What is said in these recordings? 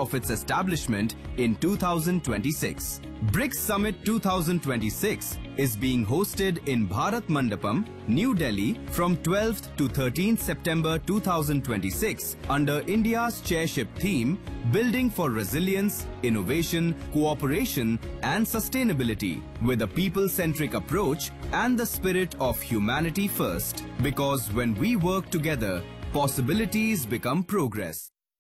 of its establishment in 2026. BRICS Summit 2026 is being hosted in Bharat Mandapam, New Delhi from 12th to 13th September 2026 under India's chairship theme Building for Resilience, Innovation, Cooperation and Sustainability with a people-centric approach and the spirit of humanity first. Because when we work together, possibilities become progress.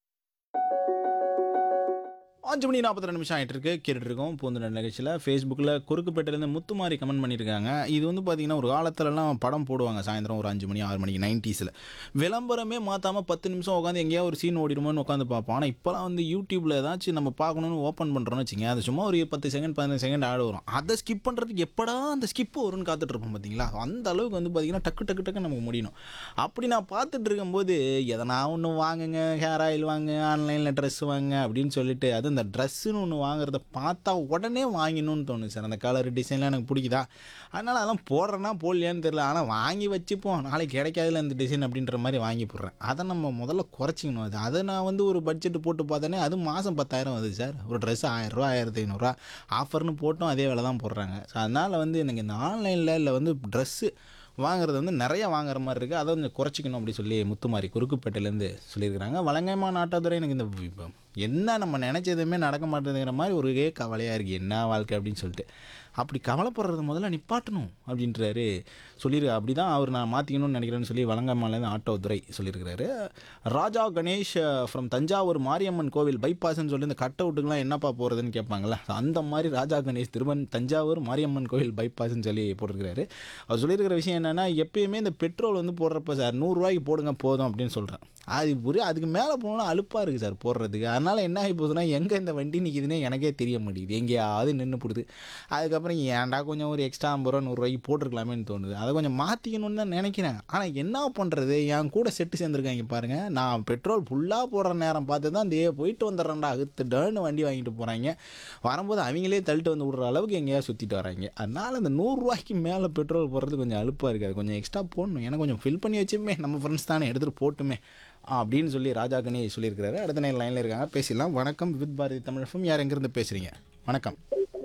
அஞ்சு மணி நாற்பத்தி ரெண்டு நிமிஷம் ஆகிட்டு இருக்கு கேட்டுட்டு இருக்கோம் பூந்தன நிகழ்ச்சியில் ஃபேஸ்புக்கில் குறுக்குப்பேட்டிலேருந்து முத்துமாரி கமெண்ட் பண்ணியிருக்காங்க இது வந்து பார்த்தீங்கன்னா ஒரு காலத்துலலாம் படம் போடுவாங்க சாயந்தரம் ஒரு அஞ்சு மணி ஆறு மணிக்கு நைன்ட்டீஸில் விளம்பரமே மாற்றாமல் பத்து நிமிஷம் உட்காந்து எங்கேயாவது ஒரு சீன் ஓடிடுமோன்னு உட்காந்து பார்ப்போம் ஆனால் இப்போலாம் வந்து யூடியூப்பில் ஏதாச்சும் நம்ம பார்க்கணுன்னு ஓப்பன் பண்ணுறோன்னு வச்சுங்க அது சும்மா ஒரு பத்து செகண்ட் பதினஞ்சு செகண்ட் ஆடு வரும் அதை ஸ்கிப் பண்ணுறதுக்கு எப்படா அந்த ஸ்கிப் வரும்னு காத்துட்டு இருப்போம் பார்த்தீங்களா அந்த அளவுக்கு வந்து பார்த்தீங்கன்னா டக்கு டக்கு டக்கு நமக்கு முடியணும் அப்படி நான் பார்த்துட்டு இருக்கும்போது எதனா ஒன்று வாங்குங்க ஹேர் ஆயில் வாங்க ஆன்லைனில் ட்ரெஸ் வாங்க அப்படின்னு சொல்லிட்டு அது இந்த ட்ரெஸ்ஸுன்னு ஒன்று வாங்குறத பார்த்தா உடனே வாங்கிடணும்னு தோணுது சார் அந்த கலர் டிசைன்லாம் எனக்கு பிடிக்குதா அதனால் அதெல்லாம் போடுறேன்னா போடலையான்னு தெரியல ஆனால் வாங்கி வச்சுப்போம் நாளைக்கு கிடைக்காதுல இந்த டிசைன் அப்படின்ற மாதிரி வாங்கி போடுறேன் அதை நம்ம முதல்ல குறைச்சிக்கணும் அது அதை நான் வந்து ஒரு பட்ஜெட் போட்டு பார்த்தேனே அது மாதம் பத்தாயிரம் வருது சார் ஒரு ட்ரெஸ் ஆயிரரூவா ஆயிரத்தி ஐநூறுரூவா ஆஃபர்னு போட்டும் அதே வேலை தான் போடுறாங்க ஸோ அதனால் வந்து எனக்கு இந்த ஆன்லைனில் இல்லை வந்து ட்ரெஸ்ஸு வாங்குறது வந்து நிறைய வாங்குற மாதிரி இருக்குது அதை கொஞ்சம் குறைச்சிக்கணும் அப்படி சொல்லி முத்துமாரி குறுக்குப்பேட்டையிலேருந்து சொல்லியிருக்கிறாங்க வழங்கமா நாட்டாதுரை எனக்கு இந்த இப்போ என்ன நம்ம நினச்சதுமே நடக்க மாட்டேங்கிற மாதிரி ஒரே கவலையாக இருக்குது என்ன வாழ்க்கை அப்படின்னு சொல்லிட்டு அப்படி கவலைப்படுறது முதல்ல நிப்பாட்டணும் அப்படின்றாரு சொல்லியிரு அப்படி தான் அவர் நான் மாற்றிக்கணும்னு நினைக்கிறேன்னு சொல்லி வழங்கம்மாலேருந்து ஆட்டோ துரை சொல்லியிருக்கிறாரு ராஜா கணேஷ் ஃப்ரம் தஞ்சாவூர் மாரியம்மன் கோவில் பைபாஸ்ன்னு சொல்லி இந்த கட் அவுட்டுக்கெலாம் என்னப்பா போகிறதுன்னு கேட்பாங்கள்ல அந்த மாதிரி ராஜா கணேஷ் திருவன் தஞ்சாவூர் மாரியம்மன் கோவில் பைபாஸ்ன்னு சொல்லி போட்டிருக்கிறாரு அவர் சொல்லியிருக்கிற விஷயம் என்னென்னா எப்பயுமே இந்த பெட்ரோல் வந்து போடுறப்ப சார் நூறுரூவாய்க்கு போடுங்க போதும் அப்படின்னு சொல்கிறேன் அது ஒரு அதுக்கு மேலே போனால் அலுப்பாக இருக்குது சார் போடுறதுக்கு அதனால் என்ன ஆகி போகுதுன்னா எங்கே இந்த வண்டி நிற்கிதுன்னே எனக்கே தெரிய மாட்டேங்குது எங்கேயாவது நின்று போடுது அதுக்கப்புறம் ஏன்டா கொஞ்சம் ஒரு எக்ஸ்ட்ரா ஐம்பது ரூபா நூறுரூவாய்க்கு போட்டிருக்கலாமேன்னு தோணுது அதை கொஞ்சம் மாற்றிக்கணும்னு தான் நினைக்கிறேன் ஆனால் என்ன பண்ணுறது என் கூட செட்டு சேர்ந்துருக்காங்க பாருங்கள் நான் பெட்ரோல் ஃபுல்லாக போடுற நேரம் பார்த்து தான் தே போயிட்டு வந்துடுறேன்டா அகுத்துடன்னு வண்டி வாங்கிட்டு போகிறாங்க வரும்போது அவங்களே தள்ளிட்டு வந்து விடுற அளவுக்கு எங்கேயாவது சுற்றிட்டு வராங்க அதனால் அந்த நூறுரூவாய்க்கு மேலே பெட்ரோல் போடுறது கொஞ்சம் அலுப்பாக இருக்காது கொஞ்சம் எக்ஸ்ட்ரா போடணும் எனக்கு கொஞ்சம் ஃபில் பண்ணி வச்சுமே நம்ம ஃப்ரெண்ட்ஸ் தானே எடுத்துகிட்டு போட்டுமே அப்படின்னு சொல்லி ராஜா கணி சொல்லியிருக்கிறாரு அடுத்த நேரம் லைனில் இருக்காங்க பேசிடலாம் வணக்கம் வித் பாரதி தமிழ் யார் எங்கேருந்து பேசுகிறீங்க வணக்கம்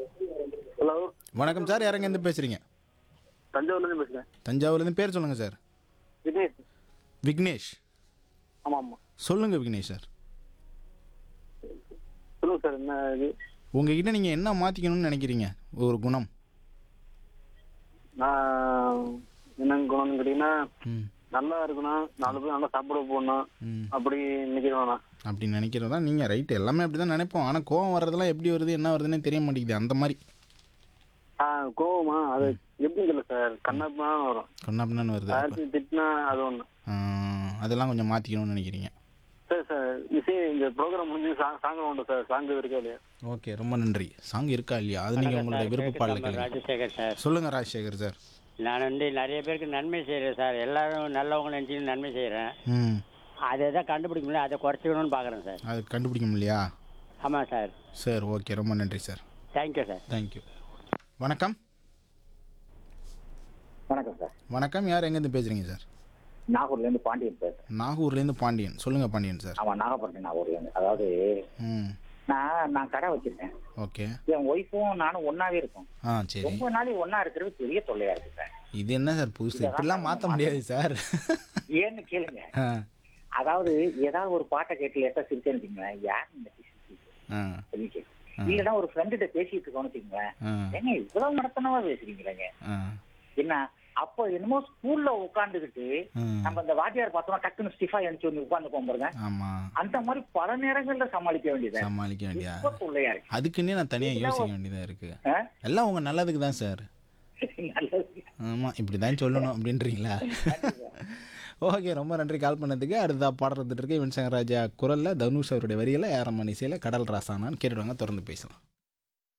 ஹலோ வணக்கம் சார் யார் எங்கேருந்து பேசுகிறீங்க தஞ்சாவூர்லேருந்து பேசுகிறேன் தஞ்சாவூர்லேருந்து பேர் சொல்லுங்கள் சார் விக்னேஷ் விக்னேஷ் ஆமாம் ஆமாம் சொல்லுங்கள் விக்னேஷ் சார் சொல்லுங்கள் சார் என்ன இது உங்ககிட்ட நீங்கள் என்ன மாற்றிக்கணும்னு நினைக்கிறீங்க ஒரு குணம் நான் என்னங்க குணம்னு கேட்டிங்கன்னா ம் நல்லா இருக்கணும் நாலு பேர் நல்லா சாப்பிட போடணும் ம் அப்படி நிற்கிறோம் நான் அப்படி நினைக்கிறதா நீங்கள் ரைட்டு எல்லாமே அப்படி தான் நினைப்போம் ஆனால் கோவம் வர்றதெல்லாம் எப்படி வருது என்ன வருதுன்னே தெரிய மாட்டேங்குது அந்த மாதிரி ஆ கோவமா அது எப்படின்னு தெரியல சார் கண்ணாப்பினா வரும் கொண்டாப்பினான்னு வருது அப்ப. யாராச்சும் திட்டினா அது ஒன்று ஆ, அதெல்லாம் கொஞ்சம் மாற்றிக்கணும்னு நினைக்கிறீங்க சார் சார் இசை இந்த ப்ரோக்ராம் முடிஞ்சு சாங் சாங் உண்டு சார் சாங் இருக்கா இல்லையா ஓகே ரொம்ப நன்றி சாங் இருக்கா இல்லையா அது நீங்கள் உங்களுடைய விருப்ப பாடல கேளுங்க ராஜசேகர் சார் சொல்லுங்கள் ராஜசேகர் சார் நான் வந்து நிறைய பேருக்கு நன்மை செய்கிறேன் சார் எல்லாரும் நல்லவங்க நினச்சி நன்மை செய்கிறேன் ம் அதை தான் கண்டுபிடிக்க முடியல அதை குறைச்சிக்கணும்னு பார்க்குறேன் சார் அது கண்டுபிடிக்க முடியலையா ஆமாம் சார் சார் ஓகே ரொம்ப நன்றி சார் தேங்க்யூ சார் தேங்க்யூ வணக்கம் வணக்கம் சார் வணக்கம் யார் எங்கேருந்து பேசுகிறீங்க சார் நாகூர்லேருந்து பாண்டியன் பேசுறேன் நாகூர்லேருந்து பாண்டியன் சொல்லுங்கள் பாண்டியன் சார் ஆமா நாகப்பட்டினம் நாகூர்லேருந்து அதாவது ம் நான் நான் கடை வச்சிருக்கேன் ஓகே என் ஒய்ஃபும் நானும் ஒன்னாவே இருக்கோம் ஆ சரி ரொம்ப நாளை ஒன்னா இருக்கிறது பெரிய தொல்லையா இருக்கு சார் இது என்ன சார் புதுசு இப்படிலாம் மாற்ற முடியாது சார் ஏன்னு கேளுங்க ஆ அதாவது ஏதாவது ஒரு பாட்டை கேட்டு லேட்டா சிரிச்சேன்னு வச்சுங்களேன் யார் இந்த சிரிச்சு? ஆ அப்படின்னு கேட்கும். இல்லைன்னா ஒரு ஃப்ரெண்டுகிட்ட பேசிட்டு இருக்கோம்னு வச்சுங்களேன் ஆ ஏங்க இவ்வளவு நடத்தனமா பேசுறீங்களேங்க ஆ என்ன அப்போ என்னமோ ஸ்கூல்ல உட்காந்துக்கிட்டு ம். நம்ம இந்த வாத்தியார் பார்த்தோம்னா டக்குன்னு ஸ்டிஃபா எழுந்து வந்து உட்காந்து பாருங்க ஆமாம் அந்த மாதிரி பல நேரங்கள்ல சமாளிக்க வேண்டியது சமாளிக்க வேண்டியா ரொம்ப தொல்லையா இருக்கு அதுக்குன்னே நான் தனியாக யோசிக்க வேண்டியதாக இருக்குது ஆ? எல்லாம் உங்கள் நல்லதுக்கு தான் சார் நல்லது ஆமாம் இப்படி தான் சொல்லணும் அப்படின்றீங்களா ஓகே ரொம்ப நன்றி கால் பண்ணதுக்கு அடுத்ததாக பாடுறது வந்துட்டு இருக்கு யுவன் சங்கர் ராஜா குரலில் தனுஷ் அவருடைய வரியில் ஏரமன் இசையில் கடல் ராசானான்னு கேட்டுடுவாங்க தொடர்ந்து பேசலாம்